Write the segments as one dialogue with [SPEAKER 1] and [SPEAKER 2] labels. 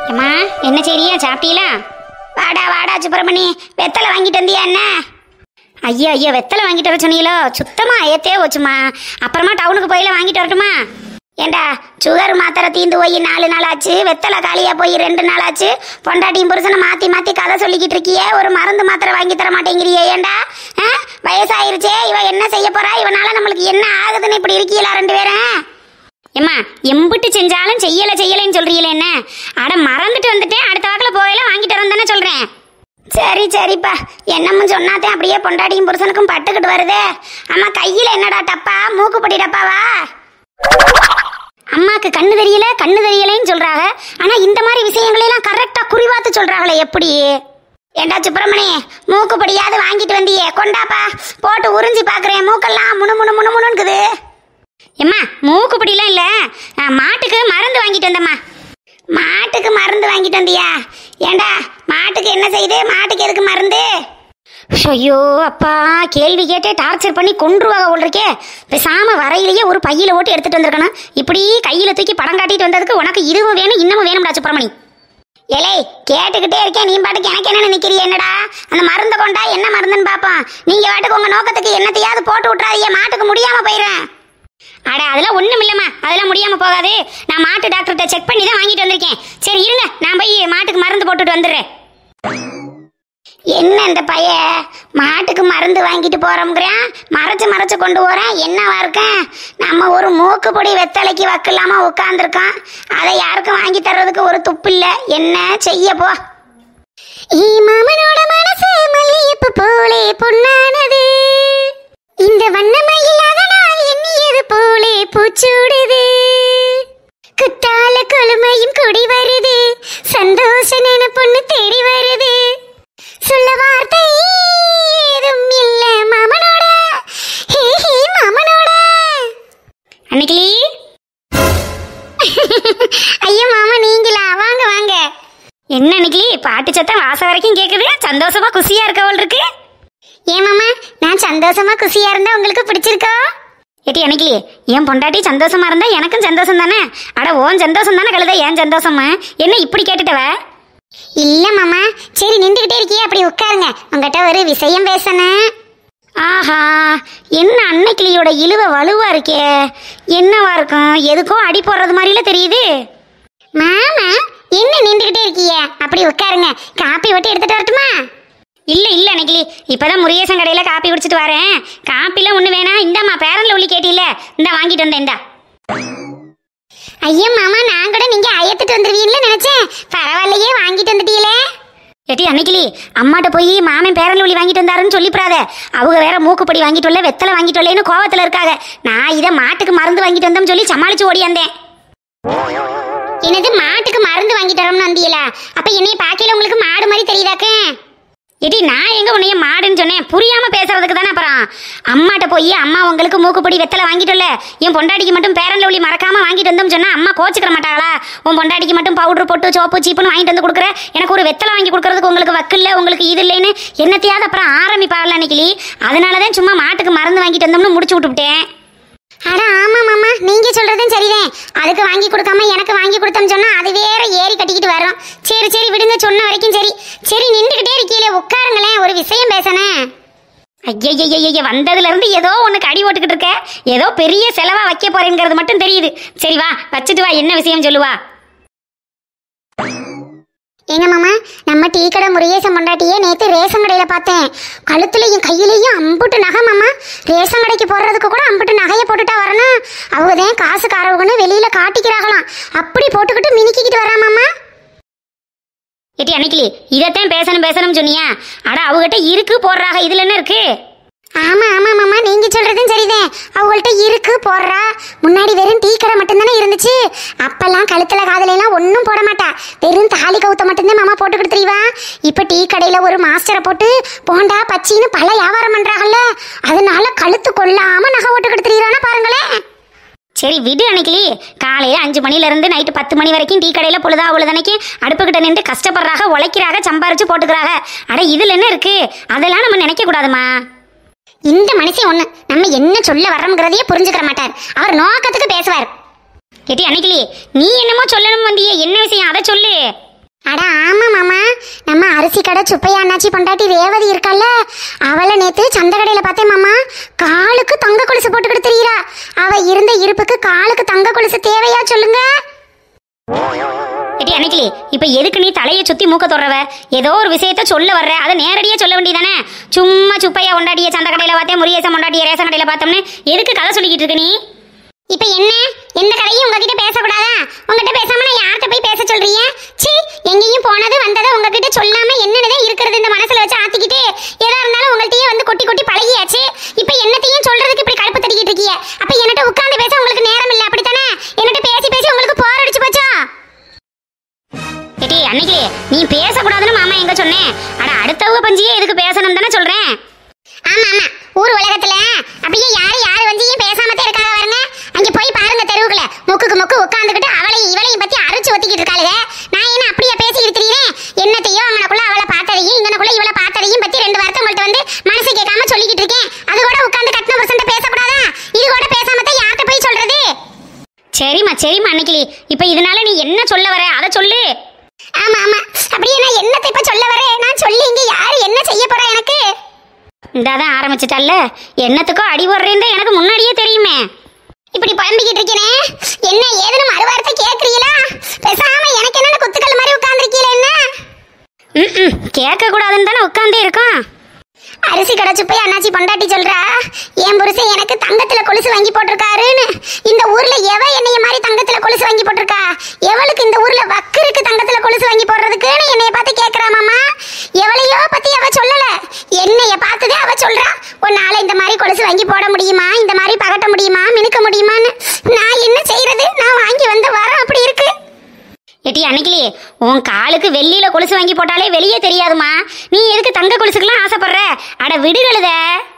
[SPEAKER 1] அம்மா என்ன செய்றியா சாப்பிட்டீங்களா
[SPEAKER 2] வாடா வாடா சுப்பிரமணி வெத்தலை வாங்கிட்டு வந்தியா என்ன
[SPEAKER 1] ஐயா ஐயா வெத்தலை வாங்கிட்டு வர சொன்னீங்களோ சுத்தமா ஏத்தே வச்சுமா அப்புறமா டவுனுக்கு போயில வாங்கிட்டு வரட்டுமா
[SPEAKER 2] ஏண்டா சுகர் மாத்திரை தீந்து போய் நாலு நாள் ஆச்சு வெத்தலை காலியா போய் ரெண்டு நாள் ஆச்சு பொண்டாட்டியும் புருஷனை மாத்தி மாத்தி கதை சொல்லிக்கிட்டு இருக்கியே ஒரு மருந்து மாத்திரை வாங்கி தர மாட்டேங்கிறியே ஏண்டா ஆ? வயசாயிருச்சே இவ என்ன செய்ய போறா இவனால நம்மளுக்கு என்ன ஆகுதுன்னு இப்படி இருக்கீங்களா ரெண்டு பேரும்
[SPEAKER 1] ஏம்மா எம்பிட்டு செஞ்சாலும் செய்யல செய்யலைன்னு சொல்றீங்களே என்ன அட மறந்துட்டு வந்துட்டேன் அடுத்த வாக்கில் போயில வாங்கிட்டு வரேன் தானே சொல்றேன்
[SPEAKER 2] சரி சரிப்பா என்னமும் சொன்னாதே அப்படியே பொண்டாட்டியும் புருஷனுக்கும் பட்டுக்கிட்டு வருதே அம்மா கையில என்னடா டப்பா மூக்குப்படி டப்பாவா
[SPEAKER 1] அம்மாக்கு கண்ணு தெரியல கண்ணு தெரியலைன்னு சொல்றாங்க ஆனா இந்த மாதிரி விஷயங்களெல்லாம் கரெக்டா குறிவாத்து சொல்றாங்களே எப்படி
[SPEAKER 2] ஏண்டா சுப்பிரமணி மூக்குப்படியாவது வாங்கிட்டு வந்தியே கொண்டாப்பா போட்டு உறிஞ்சி பாக்குறேன் மூக்கெல்லாம் முணு முணு முணு முணுங்குது
[SPEAKER 1] ஏம்மா மூக்குப்படிலாம் இல்ல ஆ, மாட்டுக்கு மருந்து வாங்கிட்டு வந்தம்மா
[SPEAKER 2] மாட்டுக்கு மருந்து வாங்கிட்டு வந்தியா ஏண்டா மாட்டுக்கு என்ன செய்யுது மாட்டுக்கு எதுக்கு மருந்து
[SPEAKER 1] ஐயோ அப்பா கேள்வி கேட்டே டார்ச்சர் பண்ணி கொன்றுவாக போல் இருக்கே பேசாம வரையிலேயே ஒரு பையில ஓட்டி எடுத்துட்டு வந்திருக்கணும் இப்படி கையில தூக்கி படம் காட்டிட்டு வந்ததுக்கு உனக்கு இதுவும் வேணும் இன்னமும் வேணும்டா சுப்பிரமணி
[SPEAKER 2] ஏலே கேட்டுக்கிட்டே இருக்கேன் நீ பாட்டுக்கு எனக்கு என்ன நினைக்கிறீ என்னடா அந்த மருந்தை கொண்டா என்ன மருந்துன்னு பாப்போம் நீங்க பாட்டுக்கு உங்க நோக்கத்துக்கு என்னத்தையாவது போட்டு விட்றாதீங்க மாட்டுக்கு முடியாம போயிடுறேன்
[SPEAKER 1] அட அதெல்லாம் ஒண்ணும் இல்லம்மா அதெல்லாம் முடியாம போகாது நான் மாட்டு டாக்டர்கிட்ட செக் பண்ணி தான் வாங்கிட்டு வந்திருக்கேன் சரி இருங்க நான் போய் மாட்டுக்கு மருந்து போட்டுட்டு வந்துடுறேன்
[SPEAKER 2] என்ன இந்த பைய மாட்டுக்கு மருந்து வாங்கிட்டு போறோம்ங்கிறான் மறைச்சு மறைச்சு கொண்டு போறேன் என்னவா இருக்கேன் நம்ம ஒரு மூக்குப்பொடி வெத்தலைக்கு வக்கில்லாம உட்காந்துருக்கோம் அதை யாருக்கும் வாங்கி தர்றதுக்கு ஒரு துப்பு இல்ல என்ன செய்ய போ
[SPEAKER 1] ஈ மாமனோட மனசு மல்லியப்பு போலே பொன்னானது இந்த வண்ணமயில் அதனால் எண்ணியது போலே பூச்சூடுது குத்தால கொழுமையும் குடி வருது சந்தோஷ பொண்ணு தேடி வருது சொல்ல வார்த்தை ஏதும் இல்ல மாமனோட ஹே ஹே மாமனோட அன்னைக்கு ஐயோ மாமா நீங்களா வாங்க வாங்க என்ன அன்னைக்கு பாட்டு சத்தம் வாசம் வரைக்கும் கேக்குது சந்தோஷமா குஷியா இருக்கவள் இருக்கு
[SPEAKER 2] ஏன் மாமா நான் சந்தோஷமா குசியா இருந்தா உங்களுக்கு பிடிச்சிருக்கா
[SPEAKER 1] ஏட்டி அன்னைக்கு என் பொண்டாட்டி சந்தோஷமா இருந்தா எனக்கும் சந்தோஷம் தானே அட ஓன் சந்தோஷம் தானே கழுத ஏன் சந்தோஷமா என்ன இப்படி கேட்டுட்டவ
[SPEAKER 2] இல்ல மாமா சரி நின்றுகிட்டே இருக்கியே அப்படி உட்காருங்க உங்ககிட்ட ஒரு விஷயம் பேசணும்
[SPEAKER 1] ஆஹா என்ன அன்னைக்கிளியோட இழுவ வலுவா இருக்கே என்னவா இருக்கும் எதுக்கோ அடி போடுறது மாதிரில தெரியுது
[SPEAKER 2] மாமா என்ன நின்றுகிட்டே இருக்கியே அப்படி உட்காருங்க காப்பி ஒட்டி எடுத்துட்டு வரட்டுமா
[SPEAKER 1] இல்ல இல்ல அன்னைக்கிளி இப்பதான் முருகேசன் கடையில காப்பி குடிச்சிட்டு வரேன் காப்பிலாம் ஒண்ணு வேணாம் இந்தாம்மா பேரன்ல உள்ளி கேட்டில இந்தா வாங்கிட்டு வந்தேன் இந்தா
[SPEAKER 2] ஐயா மாமா நான் கூட நீங்க அயத்துட்டு வந்துருவீங்கன்னு நினைச்சேன் பரவாயில்லையே வாங்கிட்டு வந்துட்டீங்களே
[SPEAKER 1] ஏட்டி அன்னைக்கிளி அம்மாட்ட போய் மாமன் பேரன் உள்ளி வாங்கிட்டு வந்தாருன்னு சொல்லிப்புறாத அவங்க வேற மூக்குப்படி வாங்கிட்டு வரல வெத்தலை வாங்கிட்டு வரலன்னு கோவத்துல இருக்காங்க நான் இதை மாட்டுக்கு மருந்து வாங்கிட்டு வந்தோம்னு சொல்லி சமாளிச்சு ஓடியாந்தேன்
[SPEAKER 2] என்னது மாட்டுக்கு மருந்து வாங்கிட்டு வரோம்னு வந்தீங்களா அப்ப என்னைய பாக்கையில உங்களுக்கு மாடு மாதிரி தெரியுதாக்க
[SPEAKER 1] ஏடி நான் எங்க உன்னைய மாடுன்னு சொன்னேன் புரியாம பேசுறதுக்கு தானே அப்புறம் அம்மாட்ட போய் அம்மா உங்களுக்கு மூக்குப்படி வெத்தலை வாங்கிட்டோல்ல என் பொண்டாட்டிக்கு மட்டும் பேரன்ல உள்ளி மறக்காம வாங்கிட்டு வந்தோம் சொன்னா அம்மா கோச்சுக்கிற மாட்டாங்களா உன் பொண்டாட்டிக்கு மட்டும் பவுடர் போட்டு சோப்பு சீப்புன்னு வாங்கிட்டு வந்து கொடுக்குற எனக்கு ஒரு வெத்தலை வாங்கி கொடுக்கறதுக்கு உங்களுக்கு வக்கு இல்ல உங்களுக்கு இது இல்லைன்னு என்னத்தையாவது அப்புறம் ஆரம்பிப்பாங்கல்ல அன்னைக்கு அதனாலதான் சும்மா மாட்டுக்கு மருந்து வாங்கிட்டு வந்தோம்னு முடிச்சு விட்டுவிட்டேன்
[SPEAKER 2] அட ஆமா மாமா நீங்க சொல்றதும் சரிதான் அதுக்கு வாங்கி கொடுக்காம எனக்கு வாங்கி கொடுத்தோம்னு சொன்னா அது வேற ஏறி கட்டிக்கிட்டு வரும் சரி சரி விடுங்க சொன்ன வரைக்கும் சரி சரி நின்றுகிட்டே இருக்கீங்களே உட்காருங்களேன் ஒரு விஷயம் பேசணும்
[SPEAKER 1] ஐயய்யய்ய வந்ததுல இருந்து ஏதோ ஒண்ணுக்கு அடி போட்டுக்கிட்டு இருக்க ஏதோ பெரிய செலவா வைக்க போறேங்கிறது மட்டும் தெரியுது சரி வா வச்சுட்டு வா என்ன விஷயம் சொல்லுவா
[SPEAKER 2] எங்க மாமா நம்ம டீ கடை முருகேசன் பொண்டாட்டியே நேத்து ரேஷன் கடையில பார்த்தேன் கழுத்துலயும் கையிலையும் அம்புட்டு நகை மாமா ரேஷன் கடைக்கு போடுறதுக்கு கூட அம்புட்டு நகையை போட்டுட்டா வரணும் அவங்க தான் காசுக்காரவங்கன்னு வெளியில காட்டிக்கிறாங்களாம் அப்படி போட்டுக்கிட்டு மினுக்கிக்கிட்டு வரா மாமா
[SPEAKER 1] ஏட்டி அன்னைக்கிளி இதைத்தான் பேசணும் பேசணும் சொன்னியா அட அவகிட்ட இருக்கு போடுறாங்க இதுல என்ன இருக்கு
[SPEAKER 2] ஆமா ஆமா மாமா நீங்க சொல்றதும் சரிதான் அவங்கள்ட்ட இருக்கு போடுறா முன்னாடி வெறும் டீ கடை மட்டும்தானே இருந்துச்சு அப்பெல்லாம் கழுத்துல காதுல எல்லாம் ஒன்றும் போட மாட்டா வெறும் தாலி கவுத்த மட்டும்தான் மாமா போட்டு கொடுத்துருவா இப்ப டீ கடையில ஒரு மாஸ்டரை போட்டு போண்டா பச்சின்னு பல வியாபாரம் பண்றாங்கல்ல அதனால கழுத்து கொள்ளாம நகை போட்டு கொடுத்துருவானா பாருங்களேன்
[SPEAKER 1] சரி விடு அன்னைக்கிளி காலையில அஞ்சு மணில இருந்து நைட்டு பத்து மணி வரைக்கும் டீ கடையில பொழுதா பொழுதனைக்கு அடுப்புக்கிட்ட நின்று கஷ்டப்படுறாங்க உழைக்கிறாங்க சம்பாரிச்சு போட்டுக்கிறாங்க அட இதுல என்ன இருக்கு அதெல்லாம் நம்ம நினைக்க கூடாதுமா
[SPEAKER 2] இந்த மனுஷன் ஒண்ணு நம்ம என்ன சொல்ல வர்றோம்ங்கிறதையே புரிஞ்சுக்கிற மாட்டார் அவர் நோக்கத்துக்கு பேசுவார்
[SPEAKER 1] ஏட்டி அன்னைக்கிளி நீ என்னமோ சொல்லணும் வந்தியே என்ன விஷயம் அதை சொல்லு
[SPEAKER 2] அரிசி கடை சுப்பையா அண்ணாச்சி பொண்டாட்டி ரேவதி இருக்கல்ல அவளை நேத்து சந்த கடையில பார்த்தேன் மாமா காலுக்கு தங்க கொலுசு போட்டுக்கிட்டு தெரியுறா அவ இருந்த இருப்புக்கு காலுக்கு தங்க கொலுசு தேவையா சொல்லுங்க
[SPEAKER 1] ஏட்டி அன்னைக்கிளி இப்போ எதுக்கு நீ தலையை சுத்தி மூக்க தொடரவ ஏதோ ஒரு விஷயத்த சொல்ல வர்ற அதை நேரடியாக சொல்ல வேண்டியதானே சும்மா சுப்பையா கொண்டாடிய சந்த கடையில் பார்த்தேன் முருகேசன் கொண்டாடிய ரேஷன் கடையில் பார்த்தோம்னு எதுக்கு கதை சொல்லிக்கிட்டு இருக்க நீ
[SPEAKER 2] இப்ப என்ன எந்த கதையும் உங்ககிட்ட பேசக்கூடாதா உங்ககிட்ட பேசாம நான் யார்கிட்ட போய் பேச சொல்றீங்க சி எங்கேயும் போனது வந்ததை உங்ககிட்ட சொல்லாம என்னதான் இருக்கிறது இந்த மனசுல வச்சு ஆத்திக்கிட்டு எதா இருந்தாலும் உங்கள்ட்டயே வந்து கொட்டி கொட்டி பழகியாச்சு இப்ப என்னத்தையும் சொல்றதுக்கு இப்படி கடுப்பு தட்டிக்கிட்டு இருக்கீங்க அப்ப என்கிட்ட உட்கார்ந்து பேச உங்களுக்கு நேரம் இல்ல அப்படித்தானே என்கிட்ட பேசி பேசி உங்களுக்கு போர் அடிச்சு போச்சா
[SPEAKER 1] ஏட்டி அன்னைக்கு நீ பேசக்கூடாதுன்னு மாமா எங்க சொன்னேன் அட அடுத்தவங்க பஞ்சியே எதுக்கு பேசணும் தானே சொல்றேன்
[SPEAKER 2] ஆமா ஆமா ஊர் உலகத்துல அப்படியே யாரு யாரு வந்து ஏன் பேசாம தான் இருக்காங்க பாருங்க அங்க போய் பாருங்க தெருவுக்குள்ள முக்குக்கு முக்கு உட்காந்துக்கிட்டு அவளையும் இவளையும் பத்தி அரைச்சு ஒத்திக்கிட்டு இருக்காளுங்க நான் என்ன அப்படியே பேசிக்கிட்டு திரியிறேன் என்னத்தையோ அங்கனக்குள்ள அவளை பார்த்ததையும் இங்கனக்குள்ள இவளை பார்த்ததையும் பத்தி ரெண்டு வார்த்தை உங்கள்ட்ட வந்து மனசு கேட்காம சொல்லிக்கிட்டு இருக்கேன் அது கூட உட்காந்து கட்டின புருஷன்ட்ட பேசக்கூடாதா இது கூட பேசாம தான் யார்கிட்ட போய் சொல்றது
[SPEAKER 1] சரிம்மா சரிம்மா அன்னைக்கிளி இப்போ இதனால நீ என்ன சொல்ல வர அதை சொல்லு
[SPEAKER 2] ஆமா ஆமா அப்படியே நான் என்னத்தை இப்ப சொல்ல வரேன் நான் சொல்லி இங்க யாரு என்ன செய்ய போறா எனக்கு
[SPEAKER 1] இந்தாதான் ஆரம்பிச்சிட்டல்ல என்னத்துக்கோ அடி போடுறேன்னு எனக்கு முன்னாடியே தெரியுமே
[SPEAKER 2] இப்படி புலம்பிக்கிட்டு இருக்கேனே என்ன ஏதுன்னு மறுவார்த்தை கேக்குறீங்களா பேசாம எனக்கு என்ன குத்துக்கள் மாதிரி உட்கார்ந்துருக்கீல என்ன
[SPEAKER 1] ம் கேட்க கூடாதுன்னு தானே உட்காந்தே இருக்கோம்
[SPEAKER 2] அரிசி கடைச்சு போய் அண்ணாச்சி பொண்டாட்டி சொல்றா என் புருஷன் எனக்கு தங்கத்துல கொலுசு வாங்கி போட்டிருக்காருன்னு இந்த ஊர்ல எவ என்னைய மாதிரி தங்கத்துல கொலுசு வாங்கி போட்டிருக்கா எவளுக்கு இந்த ஊர்ல வக்கு இருக்கு தங்கத்துல கொலுசு வாங்கி போடுறதுக்குன்னு என்னைய பார்த்து கேக்குறா மாமா எவளையோ பத்தி அவ சொல்லல என்னைய பார்த்துதே அவ சொல்றா உன்னால இந்த மாதிரி கொலுசு வாங்கி போட முடியுமா இந்த மாதிரி பகட்ட முடியுமா மினுக்க முடியுமான்னு நான் என்ன செய்யறது நான் வாங்கி வந்த வரம் அப்படி இருக்கு
[SPEAKER 1] ஏட்டி அன்னைக்கிளி உன் காலுக்கு வெள்ளியில கொலுசு வாங்கி போட்டாலே வெளியே தெரியாதுமா நீ எதுக்கு தங்க கொலுசுக்கெல்லாம் ஆசைப்படுற அட விடு கழுத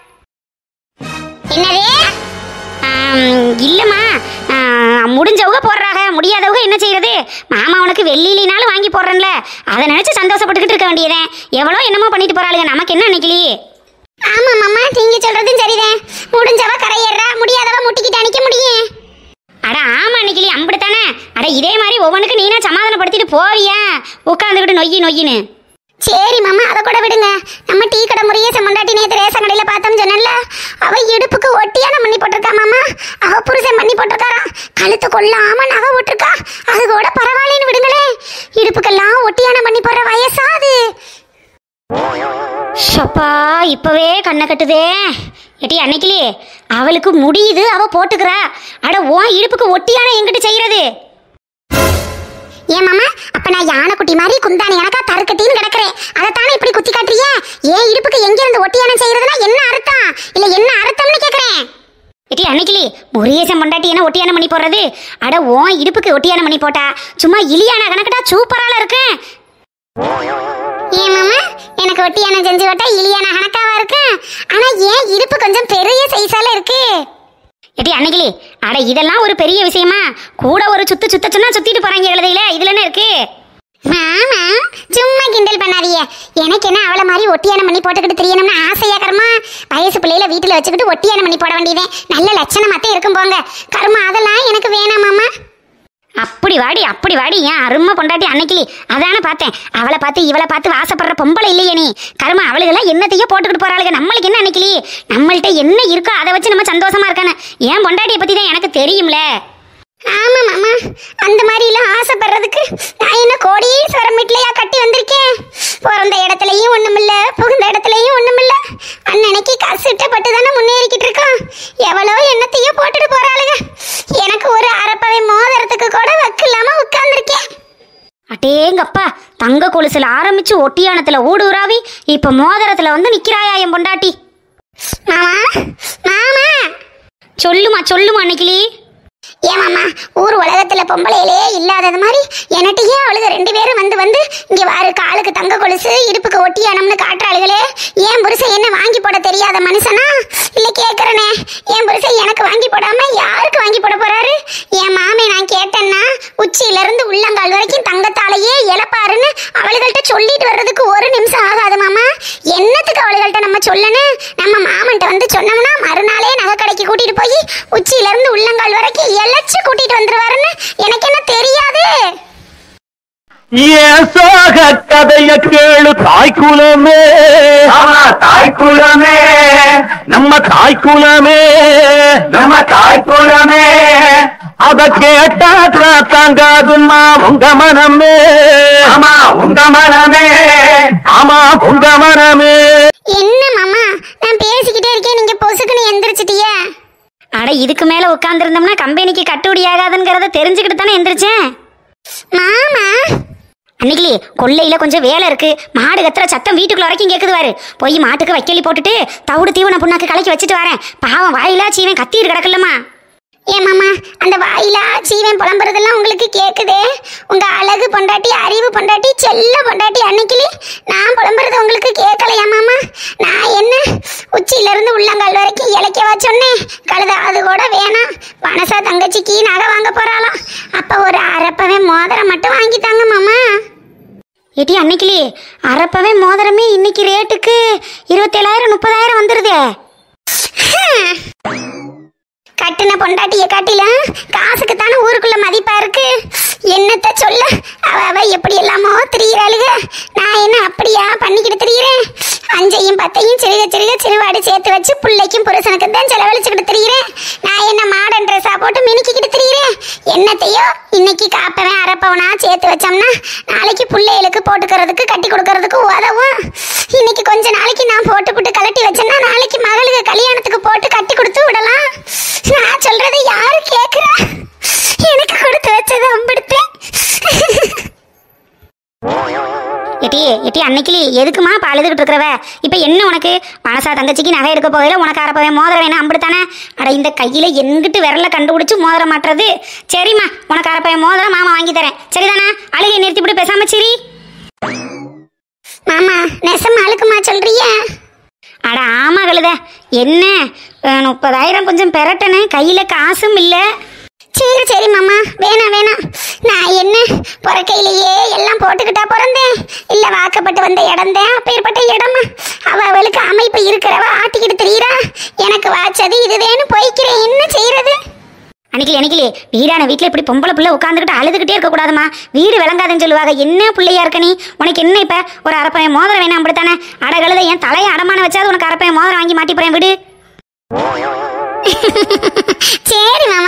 [SPEAKER 2] என்னது
[SPEAKER 1] ஆம், இல்லம்மா ஆ, முடிஞ்சவங்க போடுறாங்க முடியாதவங்க என்ன செய்யறது மாமா உனக்கு வெள்ளியிலினாலும் வாங்கி போடுறேன்ல அதை நினைச்சு சந்தோஷப்பட்டுக்கிட்டு இருக்க வேண்டியதேன் எவ்வளோ என்னமோ பண்ணிட்டு போறாளுங்க நமக்கு என்ன அன்னைக்கிளி
[SPEAKER 2] ஆமா மாமா நீங்க சொல்றதும் சரிதான் முடிஞ்சவ கரையேறா முடியாதவ முட்டிக்கிட்டு அணிக்க முடியும்
[SPEAKER 1] அட ஆமா அன்னைக்கிளி அம்பிடுத்தானே அட இதே மாதிரி ஒவ்வொன்றுக்கு நீனா சமாதானப்படுத்திட்டு போவியா உட்காந்துக்கிட்டு நொய்யி நொய்யின்னு
[SPEAKER 2] சரி மாமா அதை கூட விடுங்க நம்ம டீ கடை முறையே செம்மண்டாட்டி நேத்து ரேஷன் கடையில பார்த்தோம் சொன்னல அவ இடுப்புக்கு ஒட்டியான பண்ணி போட்டிருக்கா மாமா அவ புருஷன் பண்ணி போட்டிருக்காரா கழுத்து கொள்ளாம நகை விட்டுருக்கா அது கூட பரவாயில்லன்னு விடுங்களேன் இடுப்புக்கெல்லாம் ஒட்டியான பண்ணி போடுற வயசா அது
[SPEAKER 1] ஷப்பா இப்பவே கண்ணை கட்டுதே ஏட்டி அன்னைக்கிளி அவளுக்கு முடியுது அவ போட்டுக்கிறா அட உன் இடுப்புக்கு ஒட்டியான எங்கிட்ட செய்யறது
[SPEAKER 2] ஏன் மாமா அப்ப நான் யானைக்குட்டி மாதிரி குந்தாணி எனக்கா தருக்கட்டின்னு கிடக்குறேன் அதைத்தானே இப்படி குத்தி காட்டுறிய ஏன் இடுப்புக்கு எங்க இருந்து ஒட்டியானம் செய்யறதுனா என்ன அர்த்தம் இல்ல என்ன அர்த்தம்னு கேக்குறேன்
[SPEAKER 1] ஏட்டி அன்னைக்கிளி முருகேசன் பொண்டாட்டி என்ன ஒட்டியான மணி போடுறது அட உன் இடுப்புக்கு ஒட்டியான மணி போட்டா சும்மா இலியான கணக்கட்டா சூப்பரால இருக்கு
[SPEAKER 2] ஏன் மாமா எனக்கு ஒட்டியானம் செஞ்சு விட்டா இலியான கணக்காவா இருக்கு ஆனா ஏன் இடுப்பு கொஞ்சம் பெரிய சைஸால இருக்கு
[SPEAKER 1] ஏட்டி அன்னைக்கிளி அட இதெல்லாம் ஒரு பெரிய விஷயமா கூட ஒரு சுத்து சுத்த சொன்னா சுத்திட்டு போறாங்க எழுதையில இதுல என்ன இருக்கு
[SPEAKER 2] மாமா சும்மா கிண்டல் பண்ணாதீங்க எனக்கு என்ன அவளை மாதிரி ஒட்டியானம் பண்ணி போட்டுக்கிட்டு தெரியணும்னு ஆசையா கர்மா வயசு பிள்ளையில வீட்டுல வச்சுக்கிட்டு ஒட்டியானம் பண்ணி போட வேண்டியதே நல்ல லட்சணமாத்தே இருக்கும் போங்க கர்மா அதெல்லாம் எனக்கு வேணாம் மாமா
[SPEAKER 1] அப்படி வாடி அப்படி வாடி ஏன் அருமை பொண்டாட்டி அன்னைக்கிளி அதானே பார்த்தேன் அவளை பார்த்து இவளை பார்த்து வாசப்படுற பொம்பளை இல்லையே நீ கரும அவளுகெல்லாம் என்னத்தையோ போட்டுக்கிட்டு போறாளுங்க நம்மளுக்கு என்ன அன்னைக்கிளி நம்மள்ட்ட என்ன இருக்கோ அதை வச்சு நம்ம சந்தோஷமா இருக்கணும் ஏன் பொண்டாட்டியை பத்தி தான் எனக்கு தெரியும்ல
[SPEAKER 2] ஆமா மாமா அந்த மாதிரி எல்லாம் ஆசைப்படுறதுக்கு நான் என்ன கோடீஸ்வரம் வீட்லயா கட்டி வந்திருக்கேன் பிறந்த இடத்துலயும் ஒண்ணுமில்ல புகுந்த இடத்துலயும் ஒண்ணுமில்ல அன்னன்னைக்கு கஷ்டப்பட்டு தானே முன்னேறிக்கிட்டு இருக்கோம் எவ்வளோ என்னத்தையோ போட்டுட்டு போறாளுங்க எனக்கு ஒரு அரப்பவை மோதிரத்துக்கு கூட வக்கு இல்லாம உட்கார்ந்துருக்கேன்
[SPEAKER 1] அட்டேங்கப்பா தங்க கொலுசுல ஆரம்பிச்சு ஒட்டியானத்துல ஊடுறாவி இப்ப மோதிரத்துல வந்து நிக்கிறாயா என் பொண்டாட்டி
[SPEAKER 2] மாமா மாமா
[SPEAKER 1] சொல்லுமா சொல்லுமா அன்னைக்கிளி
[SPEAKER 2] ஏன் மாமா ஊர் உலகத்துல பொம்பளையிலே இல்லாதது மாதிரி எனட்டையே அவளுக ரெண்டு பேரும் வந்து வந்து இங்க வாரு காலுக்கு தங்க கொலுசு இடுப்புக்கு ஒட்டியானம்னு காட்டுறாளுகளே ஏன் புருஷன் என்ன வாங்கி போட தெரியாத மனுஷனா இல்ல கேக்குறனே என் புருஷன் எனக்கு வாங்கி போடாம யாருக்கு வாங்கி போட போறாரு என் மாமே நான் கேட்டேன்னா உச்சியில இருந்து உள்ளங்கால் வரைக்கும் தங்கத்தாலேயே இழப்பாருன்னு அவளுகள்ட்ட சொல்லிட்டு வர்றதுக்கு ஒரு நிமிஷம் ஆகாது மாமா என்னத்துக்கு அவளுகள்ட்ட நம்ம சொல்லணும் நம்ம மாமன்ட்ட வந்து சொன்னோம்னா மறுநாளே நகை கடைக்கு கூட்டிட்டு போய் உச்சியில இருந்து உள்ளங்கால் வரைக்கும் இழைச்சு கூட்டிட்டு வந்துருவாருன்னு எனக்கு என்ன தெரியாது
[SPEAKER 3] ஏன் சோக கதைய கேளு தாய்க்குலமே ஆமா தாய்க்குலமே நம்ம தாய்க்குலமே நம்ம தாய்க்குலமே அத கேட்டா தாங்காதுமா உங்க மனமே ஆமா உங்க மனமே ஆமா உங்க மனமே
[SPEAKER 2] என்ன மாமா நான் பேசிக்கிட்டே இருக்கேன் நீங்க பொசுக்குன்னு எந்திரிச்சிட்டியே
[SPEAKER 1] அட இதுக்கு மேல உட்காந்துருந்தோம்னா கம்பெனிக்கு கட்டுப்படி ஆகாதுங்கிறத தெரிஞ்சுக்கிட்டு தானே எந்திரிச்சேன்
[SPEAKER 2] மாமா
[SPEAKER 1] அன்னைக்கு கொல்லையில கொஞ்சம் வேலை இருக்கு மாடு கத்துற சத்தம் வீட்டுக்குள்ள வரைக்கும் கேக்குது பாரு போய் மாட்டுக்கு வைக்கலி போட்டுட்டு தவிடு தீவன புண்ணாக்கு கலக்கி வச்சுட்டு வரேன் பாவம் வாயிலா சீவன் கத்திட்டு கிடக்கலமா
[SPEAKER 2] ஏன் மாமா அந்த வாயிலா சீவன் புலம்புறதெல்லாம் உங்களுக்கு கேக்குதே உங்க அழகு பொண்டாட்டி அறிவு பொண்டாட்டி செல்ல பொண்டாட்டி அன்னைக்கு நான் புலம்புறது உங்களுக்கு கேட்கலையா மாமா நான் என்ன உச்சியில இருந்து உள்ளங்கால் வரைக்கும் இலக்கவா சொன்னேன் கழுத அது கூட வேணாம் மனசா தங்கச்சிக்கு நகை வாங்க போறாளாம் அப்ப ஒரு அரப்பவே மோதிரம் மட்டும் வாங்கி தாங்க மாமா
[SPEAKER 1] ஏட்டி அன்னைக்கு அரப்பவே மோதிரமே இன்னைக்கு ரேட்டுக்கு இருபத்தேழாயிரம் முப்பதாயிரம் வந்துருதே
[SPEAKER 2] கட்டின பொண்டாட்டிய காட்டிலும் காசுக்கு தானே ஊருக்குள்ள மதிப்பா இருக்கு என்னத்த சொல்ல அவ அவ எப்படி எல்லாமோ திரியிறாளுக நான் என்ன அப்படியா பண்ணிக்கிட்டு திரியிறேன் அஞ்சையும் பத்தையும் சிறுக சிறுக சிறுவாடு சேர்த்து வச்சு பிள்ளைக்கும் புருஷனுக்கு தான் செலவழிச்சுக்கிட்டு திரியிறேன் நான் என்ன மாடர்ன் ட்ரெஸ்ஸா போட்டு மினுக்கிக்கிட்டு திரியிறேன் என்னத்தையோ இன்னைக்கு காப்பவன் அரப்பவனா சேர்த்து வச்சோம்னா நாளைக்கு பிள்ளைகளுக்கு போட்டுக்கிறதுக்கு கட்டி கொடுக்கறதுக்கு உதவும் இன்னைக்கு கொஞ்ச நாளைக்கு நான் போட்டுப்புட்டு கலட்டி வச்சேன்னா நாளைக்கு மகளுக்கு கல்யாணத்துக்கு போட்டு கட்டி கொடுத்து விடலாம் நான் சொல்றதை யாரு கேக்குறா எனக்கு கொடுத்து வச்சதை அம்பிடுத்தேன்
[SPEAKER 1] ஏட்டி ஏட்டி அன்னைக்கு எதுக்குமா இப்போ அழுதுகிட்டு இருக்கிறவ இப்போ என்ன உனக்கு மனசா தங்கச்சிக்கு நகை எடுக்க போகையில உனக்கு அரப்பவே மோதிரம் வேணும் அம்பிடுத்தானே அட இந்த கையில் எங்கிட்டு விரல கண்டுபிடிச்சு மோதிரம் மாட்டுறது சரிம்மா உனக்கு அரப்பவே மோதிரம் மாமா வாங்கி தரேன் சரிதானே அழுகை நிறுத்தி விட்டு பேசாம சரி
[SPEAKER 2] மாமா நெசமா அழுக்குமா சொல்றிய
[SPEAKER 1] அட ஆமா கழுத என்ன அஹ், முப்பதாயிரம் கொஞ்சம் பெரட்டனே கையில் காசும் இல்லை
[SPEAKER 2] சரி சரி மாமா வேணாம் வேணாம் நான் என்ன பிறக்கையிலேயே எல்லாம் போட்டுக்கிட்டா பிறந்தேன் இல்ல வாக்கப்பட்டு வந்த இடம்தான் அப்பேற்பட்ட இடமா அவ அவளுக்கு அமைப்பு இருக்கிறவ ஆட்டிக்கிட்டு தெரியுறா எனக்கு வாச்சது இதுதேன்னு போய்க்கிறேன் என்ன செய்யறது
[SPEAKER 1] அன்னைக்கு அன்னைக்கு வீடான வீட்டில் இப்படி பொம்பளை பிள்ளை உட்காந்துக்கிட்டு அழுதுகிட்டே இருக்கக்கூடாதுமா வீடு விளங்காதுன்னு சொல்லுவாங்க என்ன பிள்ளையா இருக்க நீ உனக்கு என்ன இப்போ ஒரு அரப்பையன் மோதிரம் வேணாம் அப்படித்தானே அடகழுத என் தலையை அடமான வச்சாது உனக்கு அரப்பையன் மோதிரம் வாங்கி மாட்டி போறேன் விடு
[SPEAKER 2] சரி மாமா